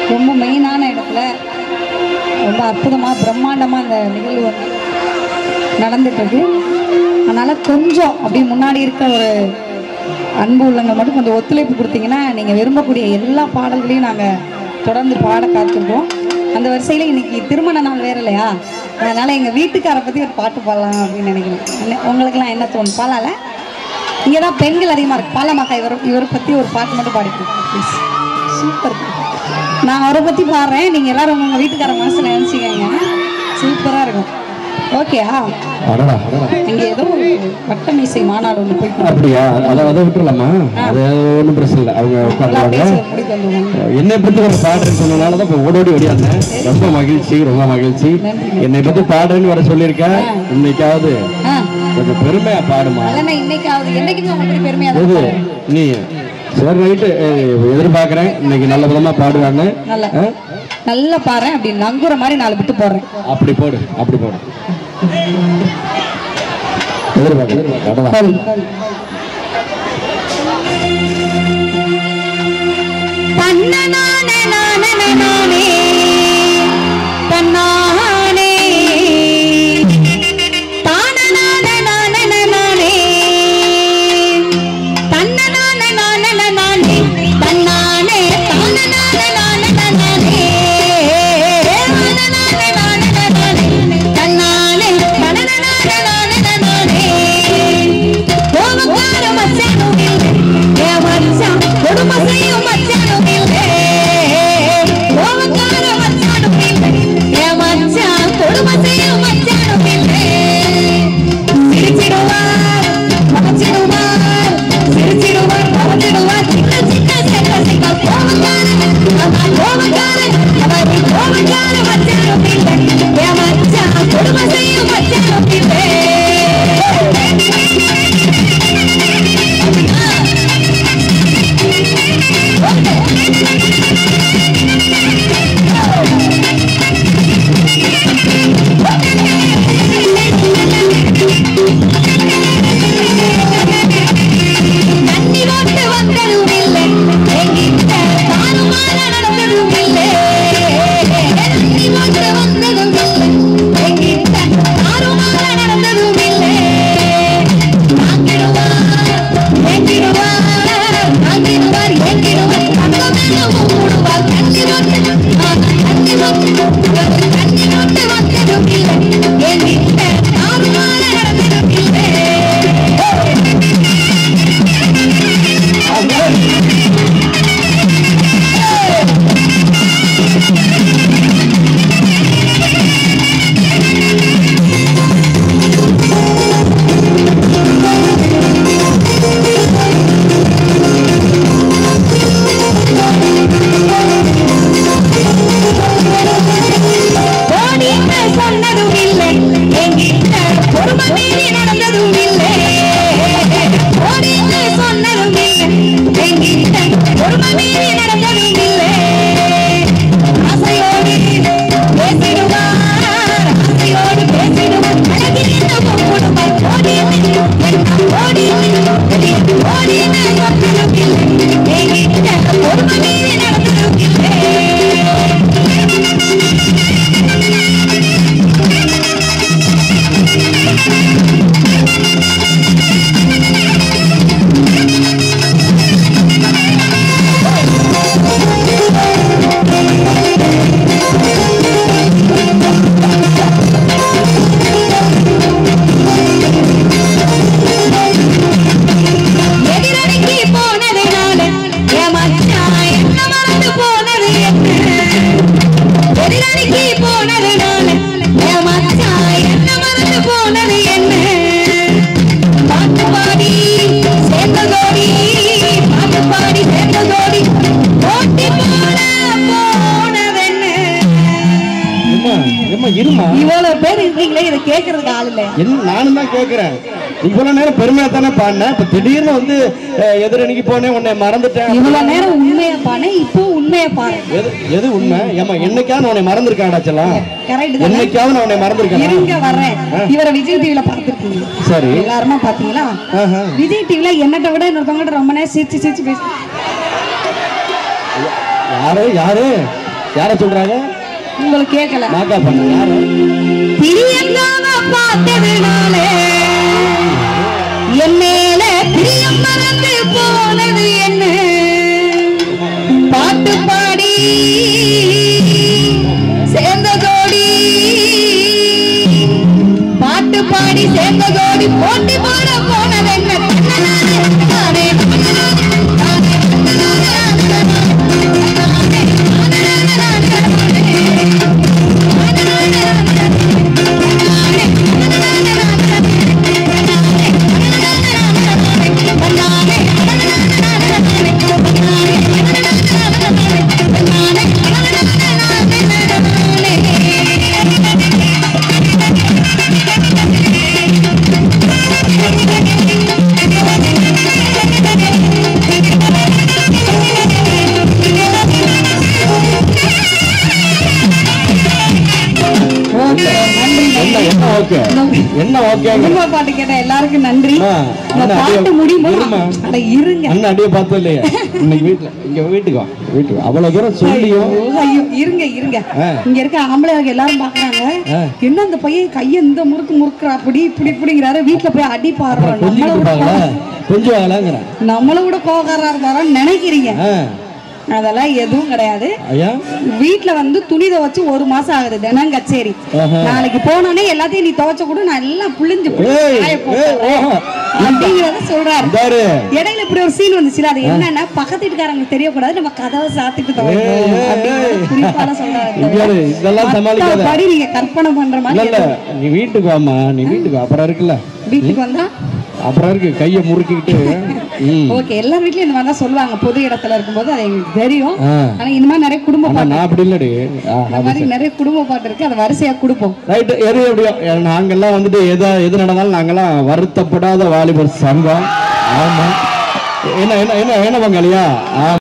ரொம்ப மெயினான இடத்துல ரொம்ப அற்புதமாக பிரம்மாண்டமாக இந்த நிகழ்வு வந்து நடந்துட்டுருக்கு அதனால் கொஞ்சம் அப்படி முன்னாடி இருக்க ஒரு அன்பு உள்ளங்கள் மட்டும் கொஞ்சம் ஒத்துழைப்பு கொடுத்தீங்கன்னா நீங்கள் விரும்பக்கூடிய எல்லா பாடல்களையும் நாங்கள் தொடர்ந்து பாட காத்திருக்கோம் அந்த வரிசையில் இன்னைக்கு திருமண நாள் வேற இல்லையா அதனால் எங்கள் வீட்டுக்காரை பற்றி ஒரு பாட்டு பாடலாம் அப்படின்னு நினைக்கிறேன் என்ன- உங்களுக்கெல்லாம் என்ன தோணும் பாடலாம்ல இங்கே தான் பெண்கள் அதிகமாக இருக்கு பாலமாக்கா இவர் இவரை பற்றி ஒரு பாட்டு மட்டும் பாடிக்கிறோம் ப்ளீஸ் சூப்பர் நான் அவரை பற்றி பாடுறேன் நீங்கள் எல்லாரும் உங்கள் வீட்டுக்கார மனசில் நினச்சிக்கங்க சூப்பராக இருக்கும் ஓகேயா அடடா அடடா இங்கே ஏதோ ஒரு வட்டமீசை மாநாடு ஒன்று போயிட்டு இருக்கு. அப்படியா அதை அதை விட்டுறலாமா அது ஒன்றும் பிரச்சனை இல்லை அவங்க நல்லா உட்காந்துருவாங்க பேச முடிக்க வந்துருவாங்க என்னை பற்றி ஒரு பாடுன்னு சொன்னனால தான் இப்போ ஓடோடி ஓடியாந்தேன் ரொம்ப மகிழ்ச்சி ரொம்ப மகிழ்ச்சி என்னை பற்றி பாடுன்னு வர சொல்லியிருக்கேன் இன்னைக்காவது ஆ கொஞ்சம் பெருமையா பாடுமா அதெல்லாம் இன்னைக்காவது என்னைக்குமே உங்களுக்கு பெருமையாக இது தான் நீ சரி ரைட்டு எதிர்பார்க்குறேன் இன்னைக்கு நல்ல விதமா பாடுவாங்க நல்லா ஆ? நல்லா பாரு அப்படி நங்குற மாதிரி நாலு விட்டு போடுறேன் அப்படி போடு அப்படி போடு எதிர்பார்க்க அடடா தன்னனானே நானே நானே தன்னானே தானனானே நானே நானே தன்னனானே நானே நானே தன்னானே தானனானே நானே நானே தானனானே நானே நானே தன்னானே தனனானே நானே நானே கோபக்கார மச்சானும் இல்லை ஏ மச்சான் கொடுமை செய்யும் மச்சானும் இல்லை கோபக்கார மச்சானும் இல்லை ஏ மச்சான் கொடுமை செய்யும் மச்சானும் இல்லை சிரிச்சிடுவார் மகிழ்ச்சிடுவார் சிரிச்சிடுவார் மகிழ்ச்சிடுவார் சின்ன சின்ன சின்ன சின்ன கோபக்காரன் அவன் கோபக்காரன் அவன் கோபக்கார மச்சானும் இல்லை ஏ மச்சான் கொடுமை செய்யும் மச்சானும் இல்லை தண்ணி போட்டு வந்ததும் இல்லை எங்கிட்ட தானுமாற நடந்ததும் இல்லை தண்ணி போட்டு வந்ததும் இல்லை எங்கிட்ட தானுமாற நடந்ததும் இல்லை வாங்கிடுவார் ஏங்கிடுவார் வாங்கிடுவார் ஏங்கிடுவார் அந்த மேல மூடுவார் தண்ணி போட்டு தண்ணி போட்டு தண்ணி போட்டு வந்ததும் இல்லை எங்கிட்ட தானுமாற நடந்ததும் இல்லை ஓடிட்டு சொன்னதும் இல்லை என்கிட்ட பொறுமை மீறி நடந்ததும் இல்லை ஓடிட்டு சொன்னதும் இல்லை என்கிட்ட பொறுமை மீறி நடந்ததும் இல்லை ஆசையோடு பேசிடுவார் ஆசையோடு பேசிடுவார் அழகிரிந்த போடுவார் ஓடிட்டு ஓடிட்டு ஓடிட்டு சொன்னதும் இல்லை என்கிட்ட பொறுமை மீறி நடந்ததும் இல்லை எதிரடிக்கு போனதுனால என் மச்சான் என்ன மறந்து போனது என்ன எதிரடிக்கு போனதுனால என் மச்சான் என்ன மறந்து போனது என்ன பாட்டு பாடி சேர்ந்த கோடி பாட்டு பாடி சேர்ந்த கோடி ஓட்டி போன போனதென்ன ஏம்மா ஏம்மா இருமா இவ்வளவு பேர் இருக்கீங்களே இதை கேட்கறதுக்கு ஆள் இல்லை என்ன நானும் தான் கேட்குறேன் இவ்வளோ நேரம் பெருமையாக தானே பாடினேன் இப்போ திடீர்னு வந்து அஹ், எதிரணிக்கு போனேன் உன்னை மறந்துட்டேன் இவ்வளவு நேரம் உண்மையா பாரு இப்போ உண்மையா பாரு எது எது உண்மை ஏம்மா என்னைக்காவது நான் உன்னை மறந்துருக்காடா செல்லாம் கரெக்ட் தானே என்னைக்காவது நான் உன்னை மறந்துருக்கேன் இருங்க வர்றேன் இவரை விஜய் டிவில பார்த்துருக்கீங்க சரி எல்லாருமா பாத்தீங்களா ஆஹா. விஜய் டிவில என்னட்ட விட இன்னொருத்தவங்கள்ட்ட ரொம்ப நேரம் சிரிச்சு சிரிச்சு பேசி யாரு யாரு யார சொல்றாங்க உங்களுக்கு கேட்கல நாக்கா பண்ண யாரு பிரியங்காவ பார்த்ததுனாலே என் மேல பிரியம் மறந்து போனது என்ன பாட்டு பாடி சேர்ந்த ஜோடி பாட்டு பாடி சேர்ந்த ஜோடி போட்டி போட போனது என்ன தானே, தானே, ஓகே நன்றி என்ன என்ன ஓகே என்ன ஓகே குடும்ப பாட்டு கேட்ட எல்லாருக்கும் நன்றி ஆ, இந்த அண்ணா, பாட்டு அப்படியே முடியும் போது இருமா. அட இருங்க அண்ணன் அடியே பார்த்தோம் இல்லையா இன்னைக்கு வீட்டுல இங்க வீட்டுக்கு வா வீட்டுக்கு வா. அவ்வளவு தூரம் சொல்லியும் ஐயோ, ஐயோ, இருங்க இருங்க ஆ. இங்க இருக்க ஆம்பளைங்க எல்லாரும் பாக்குறாங்க ஆ. என்ன அந்த பையன் கைய இந்த முறுக்கு முறுக்குறா அப்படி இப்படி இப்படிங்கிறாரு வீட்டுல போய் அடி பாடுறோம் நம்மள கொஞ்சிட்டு விட இருப்பாங்களா கொஞ்சம் வாங்கலாங்கிறேன் நம்மள விட கோகாரா இருப்பாரோன்னு நினைக்கிறீங்க ஆ அதெல்லாம் எதுவும் கிடையாது ஐயா வீட்ல வந்து துணி துவைச்சு ஒரு மாசம் ஆகுது தினம் கச்சேரி ஆஹா. நாளைக்கு போனோடனே எல்லாத்தையும் நீ துவைச்ச கூட நான் எல்லாம் புளிஞ்சு புளிஞ்சு ஏய், காய ஏய், போட்டுறேன். ஓஹோ. அப்படிங்கறத சொல்றாரு பாரு இடையில இப்படி ஒரு சீன் வந்துச்சுல அது என்னன்னா பக்கத்து வீட்டுக்காரங்களுக்கு தெரியக்கூடாது நம்ம கதவை சாத்திட்டு ஏய், ஏய், துவைக்கணும் அப்படிங்கறத ஏய். குறிப்பால சொல்றாரு இங்க பாரு, இதெல்லாம் சமாளிக்காத மத்தபடி நீங்க கற்பனை பண்ற இல்ல மாதிரி இல்ல நீ வீட்டுக்கு வாமா நீ வீட்டுக்கு வா. அப்புறம் இருக்குல்ல வீட்டுக்கு வந்தா அப்புறம் இருக்கு கையை முறுக்கிக்கிட்டு ம். ஓகே எல்லா வீட்லயும் இந்த மாதிரி தான் சொல்லுவாங்க பொது இடத்துல இருக்கும்போது அது எங்களுக்கு தெரியும் ஆ. ஆனா இந்த மாதிரி நிறைய குடும்ப ஆனா பாட்டு நான் அப்படி இல்லடி ஆ, இந்த அது மாதிரி நிறைய குடும்ப பாட்டு இருக்கு அதை வரிசையா கொடுப்போம் ரைட்டு எது எப்படியோ எ- நாங்கெல்லாம் வந்துட்டு எதா எது நடந்தாலும் நாங்கெல்லாம் வருத்தப்படாத வாலிபர் சங்கம் ஆமா என்ன என்ன என்ன என்ன பங்காளியா ஆ